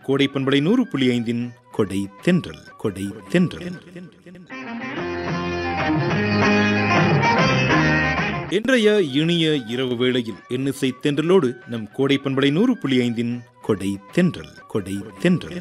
கோடை பண்பலை நூறு புள்ளி ஐந்தின் கொடை தென்றல் கொடை தென்றல் இன்றைய இனிய இரவு வேளையில் எண்ணிசை தென்றலோடு நம் கோடை பண்பலை நூறு புள்ளி ஐந்தின் கொடை தென்றல் கொடை தென்றல்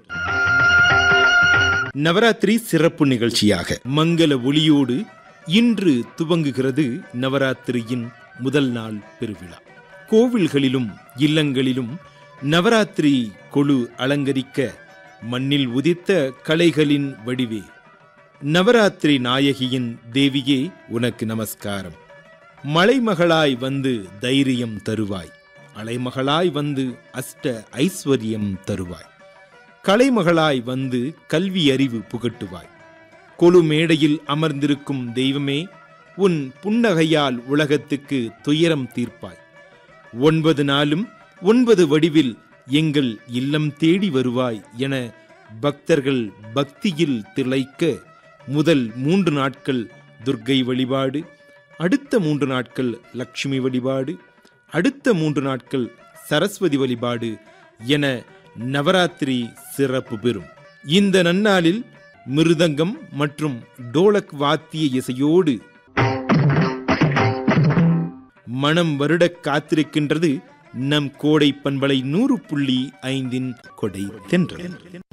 நவராத்திரி சிறப்பு நிகழ்ச்சியாக மங்கள ஒளியோடு இன்று துவங்குகிறது நவராத்திரியின் முதல் நாள் பெருவிழா கோவில்களிலும் இல்லங்களிலும் நவராத்திரி கொழு அலங்கரிக்க மண்ணில் உதித்த கலைகளின் வடிவே நவராத்திரி நாயகியின் தேவியே உனக்கு நமஸ்காரம் மலைமகளாய் வந்து தைரியம் தருவாய் அலைமகளாய் வந்து அஷ்ட ஐஸ்வர்யம் தருவாய் கலைமகளாய் வந்து கல்வி அறிவு புகட்டுவாய் கொழு மேடையில் அமர்ந்திருக்கும் தெய்வமே உன் புன்னகையால் உலகத்துக்கு துயரம் தீர்ப்பாய் ஒன்பது நாளும் ஒன்பது வடிவில் எங்கள் இல்லம் தேடி வருவாய் என பக்தர்கள் பக்தியில் திளைக்க முதல் மூன்று நாட்கள் துர்க்கை வழிபாடு அடுத்த மூன்று நாட்கள் லக்ஷ்மி வழிபாடு அடுத்த மூன்று நாட்கள் சரஸ்வதி வழிபாடு என நவராத்திரி சிறப்பு பெறும் இந்த நன்னாளில் மிருதங்கம் மற்றும் டோலக் வாத்திய இசையோடு மனம் வருடக் காத்திருக்கின்றது நம் கோடை பண்பலை நூறு புள்ளி ஐந்தின் கொடை தென்றல்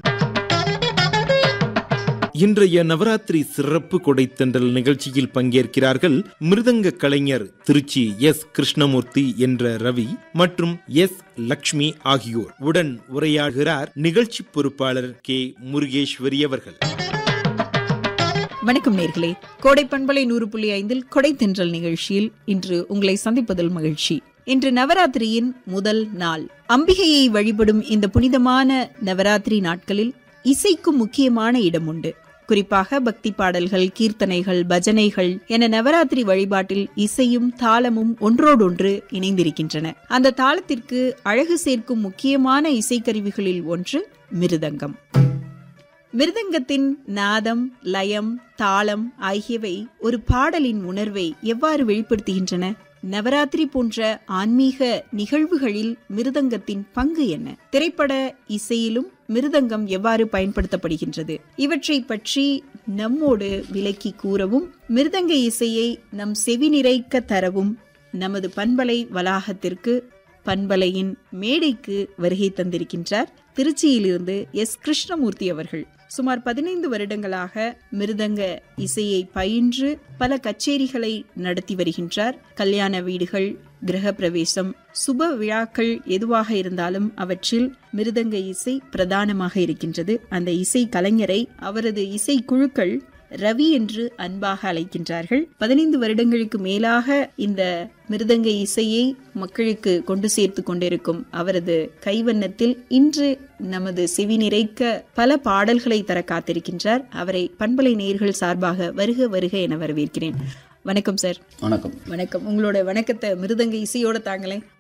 இன்றைய நவராத்திரி சிறப்பு கொடைத்தென்றல் நிகழ்ச்சியில் பங்கேற்கிறார்கள் மிருதங்க கலைஞர் திருச்சி எஸ் கிருஷ்ணமூர்த்தி என்ற ரவி மற்றும் எஸ் லக்ஷ்மி ஆகியோர் உடன் உரையாடுகிறார் நிகழ்ச்சி பொறுப்பாளர் கே முருகேஸ்வரி அவர்கள் வணக்கம் நேர்களே கோடை பண்பலை நூறு புள்ளி ஐந்தில் கொடை தென்றல் நிகழ்ச்சியில் இன்று உங்களை சந்திப்பதில் மகிழ்ச்சி இன்று நவராத்திரியின் முதல் நாள் அம்பிகையை வழிபடும் இந்த புனிதமான நவராத்திரி நாட்களில் இசைக்கும் முக்கியமான இடம் உண்டு குறிப்பாக பக்தி பாடல்கள் கீர்த்தனைகள் பஜனைகள் என நவராத்திரி வழிபாட்டில் இசையும் தாளமும் ஒன்றோடொன்று இணைந்திருக்கின்றன அந்த தாளத்திற்கு அழகு சேர்க்கும் முக்கியமான இசைக்கருவிகளில் ஒன்று மிருதங்கம் மிருதங்கத்தின் நாதம் லயம் தாளம் ஆகியவை ஒரு பாடலின் உணர்வை எவ்வாறு வெளிப்படுத்துகின்றன நவராத்திரி போன்ற ஆன்மீக நிகழ்வுகளில் மிருதங்கத்தின் பங்கு என்ன திரைப்பட இசையிலும் மிருதங்கம் எவ்வாறு பயன்படுத்தப்படுகின்றது இவற்றை பற்றி நம்மோடு விலக்கி கூறவும் மிருதங்க இசையை நம் செவி நிறைக்க தரவும் நமது பண்பலை வளாகத்திற்கு பண்பலையின் மேடைக்கு வருகை தந்திருக்கின்றார் திருச்சியிலிருந்து எஸ் கிருஷ்ணமூர்த்தி அவர்கள் சுமார் பதினைந்து வருடங்களாக மிருதங்க இசையை பயின்று பல கச்சேரிகளை நடத்தி வருகின்றார் கல்யாண வீடுகள் கிரக பிரவேசம் சுப விழாக்கள் எதுவாக இருந்தாலும் அவற்றில் மிருதங்க இசை பிரதானமாக இருக்கின்றது அந்த இசை கலைஞரை அவரது இசை குழுக்கள் ரவி என்று அன்பாக அழைக்கின்றார்கள் பதினைந்து வருடங்களுக்கு மேலாக இந்த மிருதங்க இசையை மக்களுக்கு கொண்டு சேர்த்து கொண்டிருக்கும் அவரது கைவண்ணத்தில் இன்று நமது செவி நிறைக்க பல பாடல்களை தர காத்திருக்கின்றார் அவரை பண்பலை நேர்கள் சார்பாக வருக வருக என வரவேற்கிறேன் வணக்கம் சார் வணக்கம் வணக்கம் உங்களோட வணக்கத்தை மிருதங்க இசையோட தாங்களேன்